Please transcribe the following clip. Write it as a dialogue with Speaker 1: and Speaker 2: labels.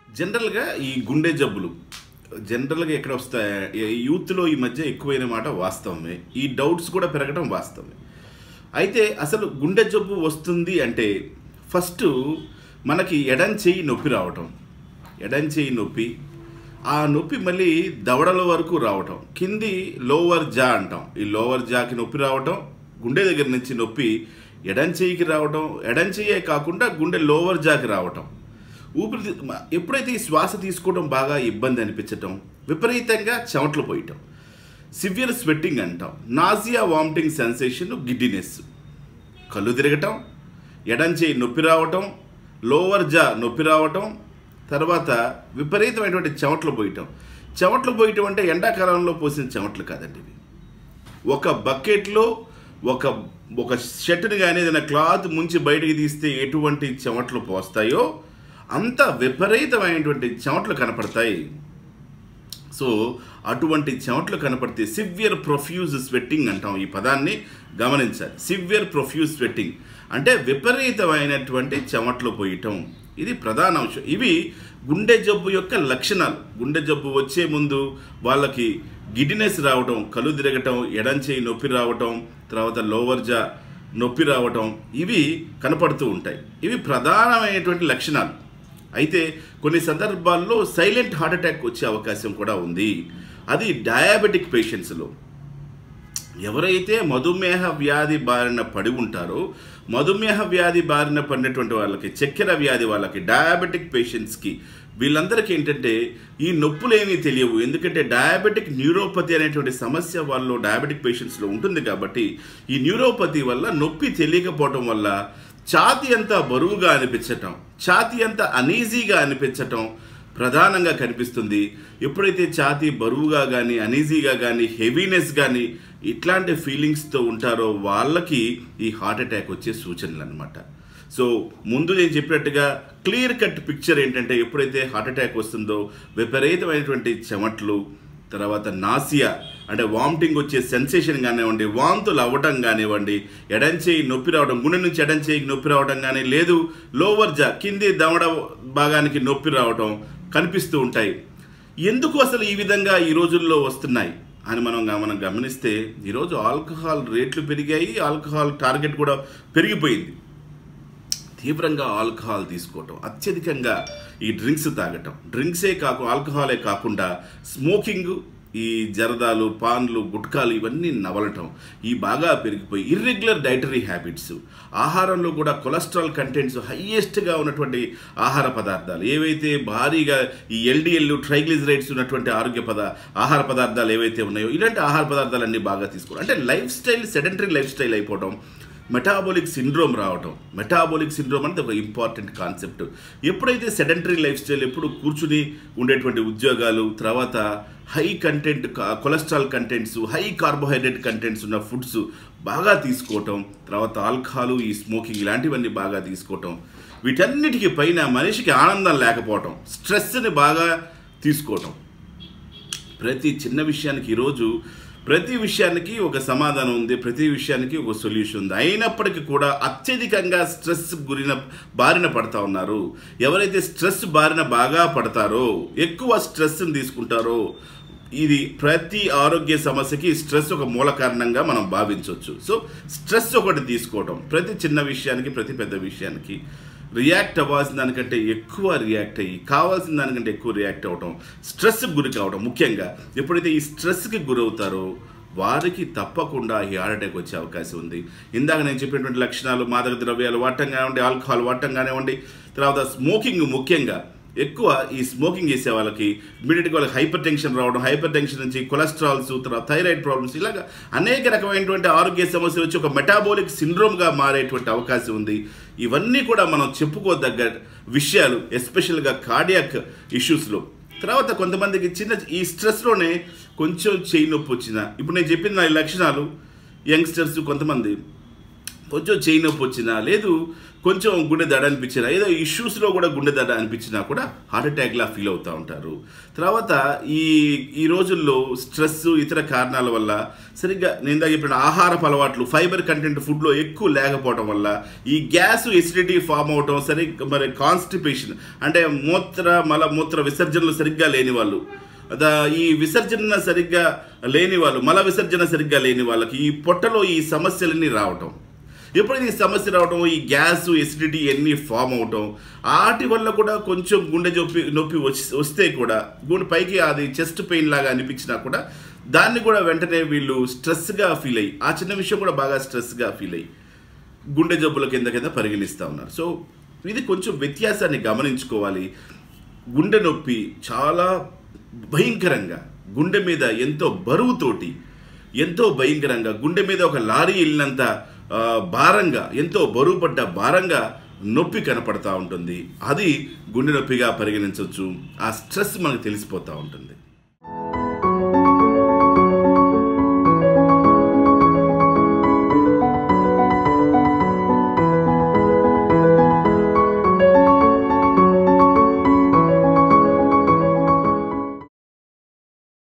Speaker 1: జనరల్గా ఈ గుండె జబ్బులు జనరల్గా ఎక్కడ వస్తాయి యూత్లో ఈ మధ్య ఎక్కువైన మాట వాస్తవమే ఈ డౌట్స్ కూడా పెరగడం వాస్తవమే అయితే అసలు గుండె జబ్బు వస్తుంది అంటే ఫస్ట్ మనకి ఎడం చెయ్యి నొప్పి రావటం ఎడం చెయ్యి నొప్పి ఆ నొప్పి మళ్ళీ దవడల వరకు రావటం కింది లోవర్ జా అంటాం ఈ లోవర్ జాకి నొప్పి రావటం గుండె దగ్గర నుంచి నొప్పి ఎడం చెయ్యికి రావటం ఎడం చెయ్యే కాకుండా గుండె లోవర్ జాకి రావటం ఊపిరి మ- ఎప్పుడైతే ఈ శ్వాస తీసుకోవడం బాగా ఇబ్బంది అనిపించటం విపరీతంగా చెమటలు పోయటం సివియర్ స్వెట్టింగ్ అంటాం నాజియా వామిటింగ్ సెన్సేషన్ గిడ్డినెస్ కళ్ళు తిరగటం ఎడం చేయి నొప్పి రావటం లోవర్ జా నొప్పి రావటం తర్వాత విపరీతమైనటువంటి చెమటలు పోయటం చెమటలు పోయటం అంటే ఎండాకాలంలో పోసిన చెమటలు కాదండి ఇవి ఒక బకెట్లో ఒక ఒక షర్ట్ని కానీ ఏదైనా క్లాత్ ముంచి బయటికి తీస్తే ఎటువంటి చెమటలు పోస్తాయో అంత విపరీతమైనటువంటి చెమటలు కనపడతాయి సో అటువంటి చెమటలు కనపడితే సివియర్ ప్రొఫ్యూజ్ స్వెట్టింగ్ అంటాం ఈ పదాన్ని గమనించాలి సివియర్ ప్రొఫ్యూజ్ స్వెట్టింగ్ అంటే విపరీతమైనటువంటి చెమటలు పోయటం ఇది ప్రధాన అంశం ఇవి గుండె జబ్బు యొక్క లక్షణాలు గుండె జబ్బు వచ్చే ముందు వాళ్ళకి గిడ్డినెస్ రావటం కళ్ళు తిరగటం ఎడం చేయి నొప్పి రావటం తర్వాత లోవర్ జా నొప్పి రావటం ఇవి కనపడుతూ ఉంటాయి ఇవి ప్రధానమైనటువంటి లక్షణాలు అయితే కొన్ని సందర్భాల్లో సైలెంట్ హార్ట్ అటాక్ వచ్చే అవకాశం కూడా ఉంది అది డయాబెటిక్ పేషెంట్స్లో ఎవరైతే మధుమేహ వ్యాధి బారిన పడి ఉంటారో మధుమేహ వ్యాధి బారిన పడినటువంటి వాళ్ళకి చక్కెర వ్యాధి వాళ్ళకి డయాబెటిక్ పేషెంట్స్కి వీళ్ళందరికీ ఏంటంటే ఈ నొప్పులు ఏమీ తెలియవు ఎందుకంటే డయాబెటిక్ న్యూరోపతి అనేటువంటి సమస్య వాళ్ళు డయాబెటిక్ పేషెంట్స్లో ఉంటుంది కాబట్టి ఈ న్యూరోపతి వల్ల నొప్పి తెలియకపోవటం వల్ల ఛాతి అంతా బరువుగా అనిపించటం ఛాతి అంతా అనీజీగా అనిపించటం ప్రధానంగా కనిపిస్తుంది ఎప్పుడైతే ఛాతీ బరువుగా కానీ అనీజీగా కానీ హెవీనెస్ కానీ ఇట్లాంటి ఫీలింగ్స్తో ఉంటారో వాళ్ళకి ఈ హార్ట్ అటాక్ వచ్చే సూచనలు అనమాట సో ముందు నేను చెప్పినట్టుగా క్లియర్ కట్ పిక్చర్ ఏంటంటే ఎప్పుడైతే హార్ట్ అటాక్ వస్తుందో విపరీతమైనటువంటి చెమట్లు తర్వాత నాసియా అంటే వామిటింగ్ వచ్చే సెన్సేషన్ కానివ్వండి వాంతులు అవ్వటం కానివ్వండి ఎడం చేయి నొప్పి రావడం గుండె నుంచి ఎడం చేయికి నొప్పి రావడం కానీ లేదు లోవర్ జా కింది దవడ భాగానికి నొప్పి రావడం కనిపిస్తూ ఉంటాయి ఎందుకు అసలు ఈ విధంగా ఈ రోజుల్లో వస్తున్నాయి అని మనం గా- మనం గమనిస్తే ఈరోజు ఆల్కహాల్ రేట్లు పెరిగాయి ఆల్కహాల్ టార్గెట్ కూడా పెరిగిపోయింది తీవ్రంగా ఆల్కహాల్ తీసుకోవటం అత్యధికంగా ఈ డ్రింక్స్ తాగటం డ్రింక్సే కాకు ఆల్కహాలే కాకుండా స్మోకింగ్ ఈ జరదాలు పాన్లు గుట్కాలు ఇవన్నీ నవలటం ఈ బాగా పెరిగిపోయి ఇర్రెగ్యులర్ డైటరీ హ్యాబిట్స్ ఆహారంలో కూడా కొలెస్ట్రాల్ కంటెంట్స్ హయ్యెస్ట్గా ఉన్నటువంటి ఆహార పదార్థాలు ఏవైతే భారీగా ఈ ఎల్డిఎల్ ట్రైగ్లిజరైడ్స్ ఉన్నటువంటి ఆరోగ్య పద ఆహార పదార్థాలు ఏవైతే ఉన్నాయో ఇలాంటి ఆహార పదార్థాలన్నీ బాగా తీసుకోవడం అంటే lifestyle sedentary lifestyle అయిపోవడం మెటాబోలిక్ సిండ్రోమ్ రావటం మెటాబోలిక్ సిండ్రోమ్ అనేది ఒక ఇంపార్టెంట్ కాన్సెప్ట్ ఎప్పుడైతే సెడెంటరీ లైఫ్ స్టైల్ ఎప్పుడు కూర్చుని ఉండేటువంటి ఉద్యోగాలు తర్వాత high content cholesterol contents high carbohydrate contents ఉన్న ఫుడ్స్ బాగా తీసుకోవటం తర్వాత ఆల్కహాలు ఈ స్మోకింగ్ ఇలాంటివన్నీ బాగా తీసుకోవటం వీటన్నిటికీ పైన మనిషికి ఆనందం లేకపోవటం స్ట్రెస్ని బాగా తీసుకోవటం ప్రతి చిన్న విషయానికి ఈరోజు ప్రతి విషయానికి ఒక సమాధానం ఉంది ప్రతి విషయానికి ఒక సొల్యూషన్ ఉంది అయినప్పటికీ కూడా అత్యధికంగా స్ట్రెస్ గురిన బారిన పడతా ఉన్నారు ఎవరైతే స్ట్రెస్ బారిన బాగా పడతారో ఎక్కువ స్ట్రెస్ని తీసుకుంటారో ఇది ప్రతి ఆరోగ్య సమస్యకి స్ట్రెస్ ఒక మూల కారణంగా మనం భావించవచ్చు సో స్ట్రెస్ ఒకటి తీసుకోవటం ప్రతి చిన్న విషయానికి ప్రతి పెద్ద విషయానికి రియాక్ట్ అవ్వాల్సిన దానికంటే ఎక్కువ రియాక్ట్ అయ్యి కావాల్సిన దానికంటే ఎక్కువ రియాక్ట్ అవ్వటం స్ట్రెస్కి గురి కావడం ముఖ్యంగా ఎప్పుడైతే ఈ స్ట్రెస్కి గురవుతారో వారికి తప్పకుండా ఈ హార్ట్ అటాక్ వచ్చే అవకాశం ఉంది ఇందాక నేను చెప్పినటువంటి లక్షణాలు మాదక ద్రవ్యాలు వాడటం కానివ్వండి ఆల్కహాల్ వాడటం కానివ్వండి తర్వాత స్మోకింగ్ ముఖ్యంగా ఎక్కువ ఈ స్మోకింగ్ చేసే వాళ్ళకి ఇమీడియట్గా వాళ్ళకి హైపర్ టెన్షన్ రావడం హైపర్ టెన్షన్ నుంచి కొలెస్ట్రాల్స్ తర్వాత థైరాయిడ్ ప్రాబ్లమ్స్ ఇలాగ అనేక రకమైనటువంటి ఆరోగ్య సమస్యలు వచ్చి ఒక మెటాబోలిక్ సిండ్రోమ్గా మారేటువంటి అవకాశం ఉంది ఇవన్నీ కూడా మనం చెప్పుకోదగ్గ విషయాలు ఎస్పెషల్గా కార్డియాక్ ఇష్యూస్లో తర్వాత కొంతమందికి చిన్న ఈ స్ట్రెస్లోనే కొంచెం చేయి నొప్పి వచ్చిన ఇప్పుడు నేను చెప్పిన నా ఈ లక్షణాలు యంగ్స్టర్స్ కొంతమంది కొంచెం చేయి నొప్పి వచ్చినా లేదు కొంచెం గుండె దడ అనిపించినా ఏదో ఇష్యూస్లో కూడా గుండె దడ అనిపించినా కూడా హార్ట్ అటాక్లా ఫీల్ అవుతూ ఉంటారు తర్వాత ఈ ఈ రోజుల్లో స్ట్రెస్ ఇతర కారణాల వల్ల సరిగ్గా నేను ఇందాక చెప్పిన ఆహారపు అలవాట్లు ఫైబర్ కంటెంట్ ఫుడ్లో ఎక్కువ లేకపోవడం వల్ల ఈ గ్యాస్ ఎసిడిటీ ఫామ్ అవటం సరి మరి కాన్స్టిపేషన్ అంటే మూత్ర మల మూత్ర విసర్జనలు సరిగ్గా లేని వాళ్ళు దా ఈ విసర్జన సరిగ్గా లేని వాళ్ళు మల విసర్జన సరిగ్గా లేని వాళ్ళకి ఈ పొట్టలో ఈ సమస్యలన్నీ రావటం ఎప్పుడైతే ఈ సమస్య రావటం ఈ గ్యాస్ ఎసిడిటీ ఇవన్నీ ఫామ్ అవటం వాటి వల్ల కూడా కొంచెం గుండె నొప్పి నొప్పి వచ్చి వస్తే కూడా గుండె పైకి అది చెస్ట్ పెయిన్ లాగా అనిపించినా కూడా దాన్ని కూడా వెంటనే వీళ్ళు స్ట్రెస్గా ఫీల్ అయ్యి ఆ చిన్న విషయం కూడా బాగా స్ట్రెస్గా ఫీల్ అయ్యి గుండె జబ్బుల కింద కింద పరిగణిస్తూ ఉన్నారు సో ఇది కొంచెం వ్యత్యాసాన్ని గమనించుకోవాలి గుండె నొప్పి చాలా భయంకరంగా గుండె మీద ఎంతో బరువుతోటి ఎంతో భయంకరంగా గుండె మీద ఒక లారీ వెళ్ళినంత ఆ, భారంగా ఎంతో బరువు పడ్డ భారంగా నొప్పి కనపడతా ఉంటుంది అది గుండె నొప్పిగా పరిగణించవచ్చు ఆ స్ట్రెస్ మనకు తెలిసిపోతూ ఉంటుంది